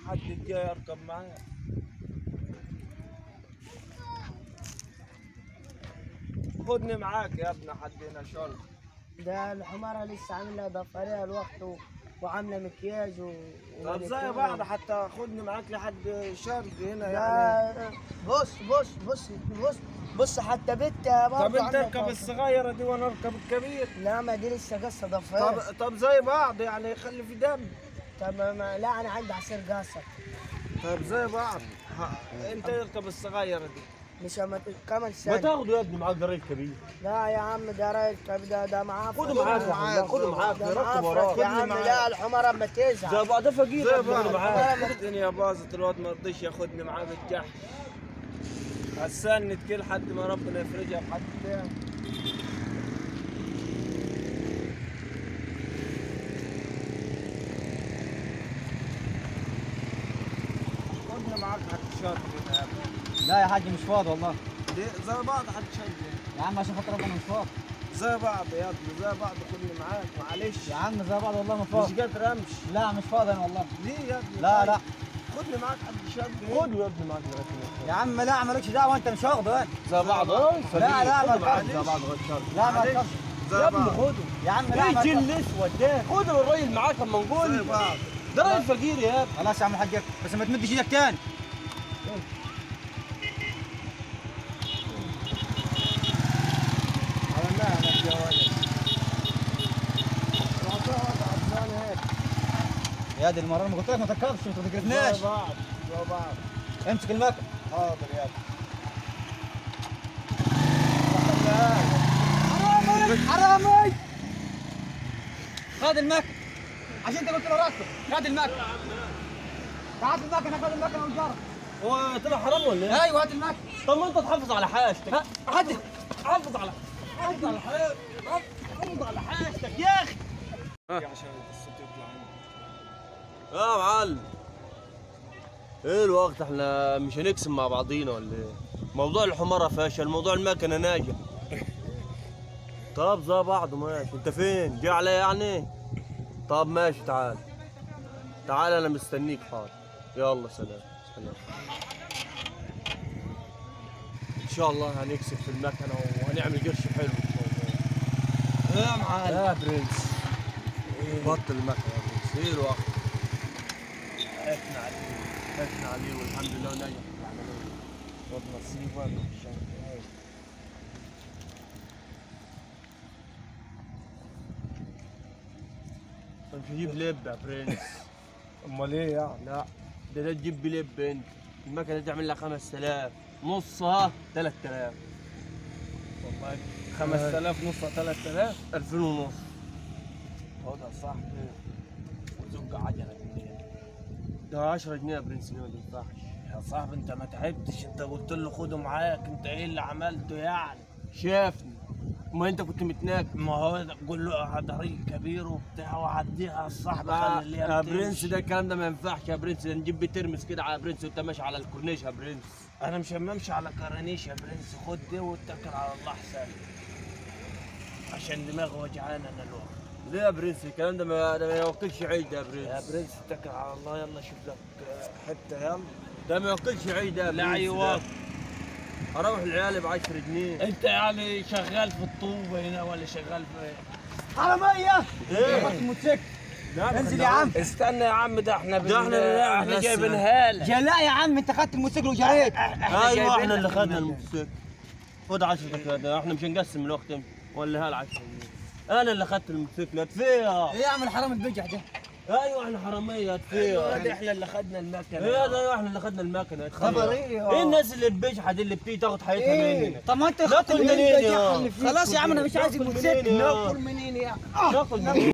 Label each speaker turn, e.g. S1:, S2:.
S1: حد جاي يركب معايا خدني معاك يا ابني حدنا شرط
S2: ده الحمارة لسه عاملة ضفاريها الوقت و- وعاملة مكياج و
S1: طب زي بعض حتى خدني معاك لحد شرق هنا يعني
S2: ده بص بص بص بص بص حتى بنت برضه
S1: طب انت
S2: عاملة
S1: اركب
S2: ضفاري.
S1: الصغيرة دي وانا اركب الكبير
S2: لا ما دي لسه قصة
S1: طب
S2: ضفاري
S1: طب زي بعض يعني خلي في دم
S2: طب ما لا أنا عندي عصير قاصة
S1: طب زي بعض ها. انت اركب الصغيرة دي
S2: مش أما كمان
S3: ما
S2: سنة
S3: تاخده يا ابني معاك جريد كبير
S2: لا يا عم ده رايد ده ده معاه
S3: خده معاك يا حمار خده معاك
S2: ده
S3: ركب
S2: معاه
S3: وراك
S2: يا عم لا الحمارة أما تزعل
S3: زي بعض ده فقير
S1: زي
S3: يا ابني،
S1: بعض
S3: خده معاك
S1: الدنيا باظت الواد ما رضيش ياخدني معاه بالجحش هستنى كل لحد ما ربنا يفرجها بحد تاني خدني معاك حد شرط كده يا ابني
S4: لا يا حاج مش فاضي والله
S1: ليه؟ زي بعض حد شرط
S4: يا عم عشان خاطر ربنا مش فاضي
S1: زي بعض يا ابني زي بعض خدني معاك معلش
S4: يا عم زي بعض والله ما
S1: مش
S4: فاضي
S1: قادر امشي
S4: لا مش فاضي انا والله
S1: ليه يا ابني
S4: لا
S1: طيب؟
S4: لا
S1: خدني معاك حد شرط
S3: خده يا ابني معاك جريد
S4: يا عم لا مالكش دعوه انت مش واخده انت
S3: زي بعض اه
S4: لا لا ما
S3: معاك
S4: تخافش.
S3: زي بعض غير شر
S4: لا ما
S1: معلش.
S4: تخافش
S1: زي
S3: يا ابني
S1: بعض
S3: خده
S4: يا عم لا
S3: ايه
S4: ما
S3: الجن
S4: تخافش.
S3: الاسود ده خده الراجل معاك اما
S1: زي
S3: نقول
S1: بعض
S3: ده راجل فقير يا ابني
S4: خلاص يا عم الحاج بس ما تمدش ايدك تاني
S1: عملناها انا يا ولد هتقعد عطلان هيك
S4: يا دي المره ما قلت لك ما تركبش ما تقرفناش
S1: زي بعض زي بعض
S4: امسك المكن
S1: حاضر يا ابني
S4: حرامي حرامي خد المكن عشان انت قلت له ركب خد المكن تعال المكن خد المكن والجرة
S3: هو طلع حرام ولا ايه؟
S4: ايوه هات المكن
S3: طب ما انت تحافظ على حاجتك
S4: هات
S3: حافظ على حافظ على حاجتك حافظ على حاجتك يا اخي
S1: عشان الصوت يطلع هنا
S3: يا معلم ايه الوقت احنا مش هنقسم مع بعضينا ولا ايه؟ موضوع الحمارة فاشل موضوع المكنة ناجح طب زي بعض ماشي انت فين؟ جاي عليا يعني؟ طب ماشي تعال تعال انا مستنيك حاضر يلا سلام سلام ان شاء الله هنكسب في المكنة وهنعمل قرش حلو ان شاء الله
S1: يا معلم
S3: يا برنس بطل المكنة يا برنس ايه الوقت؟
S1: عرفنا عليه
S3: حكنا عليه والحمد لله نجح
S1: خد نصيبك عشان هيك.
S3: مش هجيب لب يا برنس
S1: امال ايه يعني
S3: لا ده ده تجيب بي لب انت المكنه دي تعمل لها 5000 نصها 3000
S1: والله 5000 نص 3000
S3: 2000 ونص
S1: خد يا صاحبي وزق عجلة منين
S3: ده 10 جنيه يا برنس ما ينفعش
S1: يا صاحبي انت ما تعبتش انت قلت له خده معاك انت ايه اللي عملته يعني
S3: شافني ما انت كنت متناك
S1: ما هو قول له هذا طريق كبير وبتاع وعديها على الصاحب خلي اللي
S3: يا
S1: يمتش.
S3: برنس ده الكلام ده ما ينفعش يا برنس ده نجيب بيه ترمس كده على برنس وانت ماشي على الكورنيش يا برنس
S1: انا مش هممشي على كرانيش يا برنس خد دي واتكل على الله احسن عشان دماغي وجعانه انا الوقت
S3: ليه يا برنس الكلام ده ما ده ما يوكلش عيد ده يا برنس
S1: يا برنس اتكل على الله يلا شوف لك حته يلا
S3: ده ما يوكلش عيد ده يا
S1: لا
S3: برنس
S1: ايوه
S3: ده. اروح العيال ب 10 جنيه
S1: انت يعني شغال في الطوبه هنا ولا شغال في
S4: حرامية
S3: ايه؟
S4: الموتوسيكل
S3: نعم
S4: انزل يا عم
S1: استنى يا عم ده احنا بن...
S3: ده احنا اللي نعمل
S1: احنا
S3: بس.
S1: جايبينها لك
S4: يا لا يا عم انت خدت الموتوسيكل وجريت
S1: احنا
S3: ايوه
S1: جايبين
S3: احنا اللي
S1: لك
S3: خدنا
S1: المكان.
S3: الموتوسيكل خد 10 كده احنا مش هنقسم الوقت ولا هال 10 جنيه انا اللي خدت الموتوسيكل فيها
S4: ايه يا عم الحرام البجح ده
S3: ايوه احنا حراميه
S1: ايوه
S3: فيها
S1: ده احنا اللي خدنا المكنه
S3: ايه ده ايوه احنا اللي خدنا المكنه
S4: خبريه.
S3: ايه الناس اللي البجحه دي اللي بتيجي تاخد حياتها مننا
S4: طب ما انت
S3: ناكل
S4: خدت
S3: منين يا؟
S4: خلاص يا عم انا مش عايز
S3: ناكل
S4: الموتوسيكل
S3: منين يا؟
S1: ناكل منين يا
S3: ناكل منين